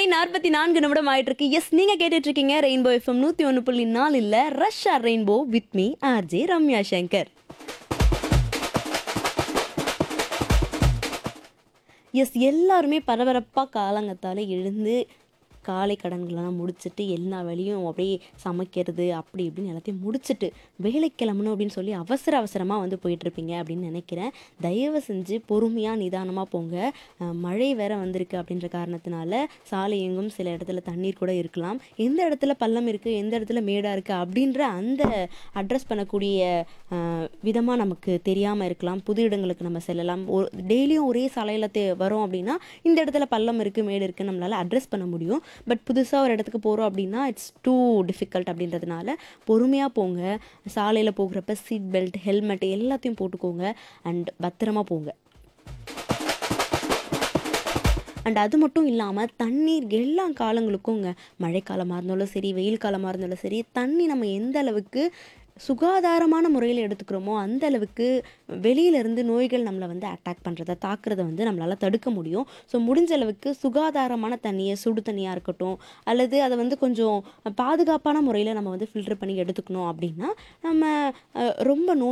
மணி நாற்பத்தி நான்கு நிமிடம் ஆயிட்டு இருக்கு எஸ் நீங்க கேட்டுட்டு இருக்கீங்க ரெயின்போ எஃப்எம் நூத்தி ஒன்று புள்ளி நாலு இல்ல rush hour rainbow with me RJ Ramya Shankar எஸ் எல்லாருமே பரபரப்பாக காலங்கத்தால் எழுந்து காலை கடன்களெல்லாம் முடிச்சுட்டு எல்லா வேலையும் அப்படியே சமைக்கிறது அப்படி இப்படின்னு எல்லாத்தையும் முடிச்சுட்டு வேலைக்கு கிளம்பணும் அப்படின்னு சொல்லி அவசர அவசரமாக வந்து போயிட்டுருப்பீங்க அப்படின்னு நினைக்கிறேன் தயவு செஞ்சு பொறுமையாக நிதானமாக போங்க அஹ் மழை வேற வந்திருக்கு அப்படின்ற காரணத்தினால சாலை எங்கும் சில இடத்துல தண்ணீர் கூட இருக்கலாம் எந்த இடத்துல பள்ளம் இருக்குது எந்த இடத்துல மேடாக இருக்குது அப்படின்ற அந்த அட்ரஸ் பண்ணக்கூடிய விதமாக நமக்கு தெரியாமல் இருக்கலாம் புது இடங்களுக்கு நம்ம செல்லலாம் ஒரு டெய்லியும் ஒரே சாலையில் தே வரோம் அப்படின்னா இந்த இடத்துல பள்ளம் இருக்குது மேடு இருக்குன்னு நம்மளால் அட்ரஸ் பண்ண முடியும் பட் புதுசாக ஒரு இடத்துக்கு போகிறோம் அப்படின்னா இட்ஸ் டூ டிஃபிகல்ட் அப்படின்றதுனால பொறுமையாக போங்க சாலையில் போகிறப்ப சீட் பெல்ட் ஹெல்மெட் எல்லாத்தையும் போட்டுக்கோங்க அண்ட் பத்திரமா போங்க அண்ட் அது மட்டும் இல்லாமல் தண்ணீர் எல்லா காலங்களுக்குங்க மழைக்காலமாக இருந்தாலும் சரி வெயில் காலமாக இருந்தாலும் சரி தண்ணி நம்ம எந்த அளவுக்கு சுகாதாரமான முறையில் எடுத்துக்கிறோமோ அந்த அளவுக்கு வெளியிலேருந்து நோய்கள் நம்மளை வந்து அட்டாக் பண்ணுறத தாக்குறத வந்து நம்மளால் தடுக்க முடியும் ஸோ முடிஞ்ச அளவுக்கு சுகாதாரமான தண்ணியை சுடு தண்ணியாக இருக்கட்டும் அல்லது அதை வந்து கொஞ்சம் பாதுகாப்பான முறையில் நம்ம வந்து ஃபில்டர் பண்ணி எடுத்துக்கணும் அப்படின்னா நம்ம அஹ், ரொம்ப நோய்